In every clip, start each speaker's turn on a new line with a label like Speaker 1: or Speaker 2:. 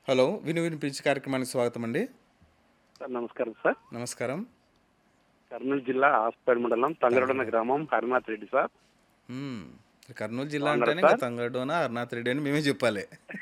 Speaker 1: Hello విను వినిపించి కార్యక్రమానికి స్వాగతం అండి
Speaker 2: సార్ నమస్కారం సార్
Speaker 1: నమస్కారం
Speaker 2: కర్నూలు జిల్లా ఆస్పేడ్ మండలం తంగరడన గ్రామం హరినాథ్ రెడ్డి సార్
Speaker 1: మ్మ్. కర్నూలు జిల్లా
Speaker 2: బాగున్నారా
Speaker 1: అంటేనే ఇంకా
Speaker 2: సార్?
Speaker 1: తంగడోన హరినాథ్ రెడ్డి అని మేమే చెప్పాలి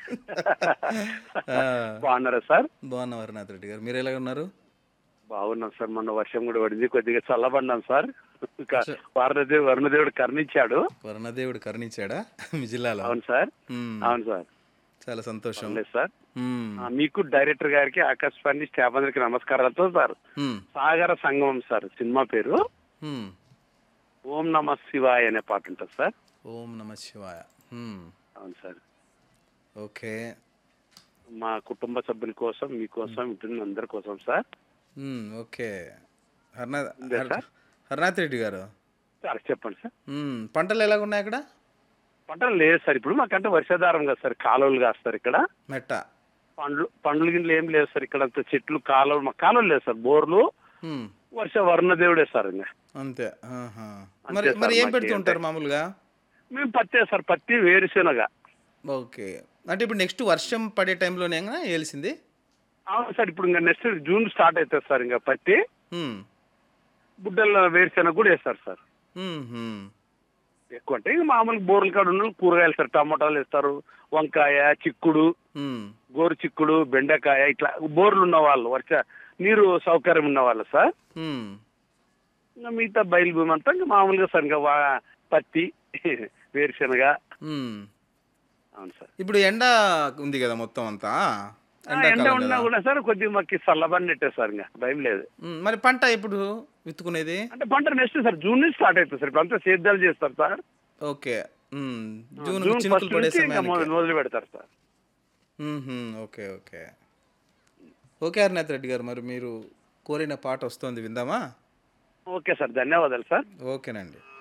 Speaker 1: ఆ,
Speaker 2: బాగున్నారా సార్
Speaker 1: బాగున్నాం హరినాథ్ రెడ్డి గారు మీరు ఎలా ఉన్నారు
Speaker 2: బాగున్నాం సార్ మొన్న వర్షం కూడా పడింది కొద్దిగా చల్లబడ్డాం సార్ ఇంకా వారణదేవి వరుణదేవుడు కర్ణించాడు
Speaker 1: వరుణదేవుడు కరుణించాడా మీ జిల్లాలో
Speaker 2: అవును సార్
Speaker 1: మ్మ్.
Speaker 2: అవును సార్
Speaker 1: చాలా సంతోషం
Speaker 2: లేదు సార్
Speaker 1: మ్మ్.
Speaker 2: ఆ, మీకు డైరెక్టర్ గారికి ఆకాశవాణి స్టాఫ్ అందరికి నమస్కారాలతో సార్
Speaker 1: మ్మ్.
Speaker 2: సాగర సంగమం సార్ సినిమా పేరు
Speaker 1: మ్మ్.
Speaker 2: ఓం నమ శివాయ అనే పాట ఉంటుంది సార్
Speaker 1: ఓం నమ శివాయ మ్మ్.
Speaker 2: అవును సార్
Speaker 1: ఓకే
Speaker 2: మా కుటుంబ సభ్యుల కోసం మీకోసం ఉంటుంది అందరి కోసం సార్
Speaker 1: మ్మ్. ఓకే హరినాథ్
Speaker 2: ఉందా
Speaker 1: హర్-
Speaker 2: సార్?
Speaker 1: హరినాథ్ రెడ్డి గారు
Speaker 2: సార్ చెప్పండి సార్
Speaker 1: మ్మ్. పంటలు ఎలాగ ఉన్నాయి అక్కడ
Speaker 2: పంటలు లేదు సార్ ఇప్పుడు మాకంటే వర్షాధారం కదా సార్ కాలువలు కాస్తారు ఇక్కడ
Speaker 1: మెట్ట
Speaker 2: పండ్లు పండ్లు గిన్నెలు ఏం లేదు సార్ ఇక్కడ అంతా చెట్లు కాలువలు మా కాలువలు లేదు సార్ బోర్లు
Speaker 1: మ్మ్.
Speaker 2: వర్ష వర్ణదేవుడే సార్ ఇంకా
Speaker 1: అంతే ఆహా.
Speaker 2: అంతే
Speaker 1: మరి
Speaker 2: సార్,
Speaker 1: మరి ఏం
Speaker 2: మాకేం
Speaker 1: పెడుతూ ఉంటారు మామూలుగా
Speaker 2: మేము పత్తే సార్ పత్తి వేరుశెనగ
Speaker 1: ఓకే అంటే ఇప్పుడు నెక్స్ట్ వర్షం పడే టైంలోనే వేయాల్సింది
Speaker 2: అవును సార్ ఇప్పుడు ఇంకా నెక్స్ట్ జూన్ స్టార్ట్ అవుతుంది సార్ ఇంకా పత్తి
Speaker 1: మ్మ్.
Speaker 2: బుడ్డల వేరుశెనగ కూడా వేస్తారు సార్
Speaker 1: మ్మ్, మ్మ్.
Speaker 2: ఎక్కువ అంటే ఇంకా మామూలు బోర్ల కాడ ఉన్న కూరగాయలు సార్ టమాటాలు వేస్తారు వంకాయ చిక్కుడు
Speaker 1: మ్మ్.
Speaker 2: గోరు చిక్కుడు బెండకాయ ఇట్లా బోర్లు ఉన్న వాళ్ళు వర్ష నీరు సౌకర్యం ఉన్న వాళ్ళు సార్
Speaker 1: మ్మ్.
Speaker 2: ఇంకా మిగతా బయలు భూమి అంతా ఇంకా మామూలుగా సార్ ఇంకా వా- పత్తి వేరుశెనగ
Speaker 1: మ్మ్.
Speaker 2: అవును సార్
Speaker 1: ఇప్పుడు ఎండ ఉంది కదా మొత్తం అంతా
Speaker 2: ఆ, ఎండ
Speaker 1: ఎండాకాలం
Speaker 2: ఉన్నా
Speaker 1: కదా
Speaker 2: కూడా సార్ కొద్దిగా మాకు చల్లబడినట్టే సార్ ఇంకా భయం లేదు
Speaker 1: మ్మ్. మరి పంట ఎప్పుడు విత్తుకునేది
Speaker 2: అంటే పంట నెక్స్ట్ సార్ జూన్ నుంచి స్టార్ట్ అవుతుంది సార్ ఇప్పుడు అంతా సేద్యాలు చేస్తారు సార్
Speaker 1: ఓకే మ్మ్. జూన్
Speaker 2: జూన్
Speaker 1: చినుకులు
Speaker 2: ఫస్ట్
Speaker 1: పడే
Speaker 2: నుంచి ఇంకా
Speaker 1: సమయానికి
Speaker 2: మొదలు మొదలు పెడతారు సార్
Speaker 1: మ్మ్. Okay okay okay Harinath Reddy గారు మరి మీరు కోరిన పాట వస్తుంది విందామా
Speaker 2: ఓకే సార్ ధన్యవాదాలు సార్
Speaker 1: ఓకేనండి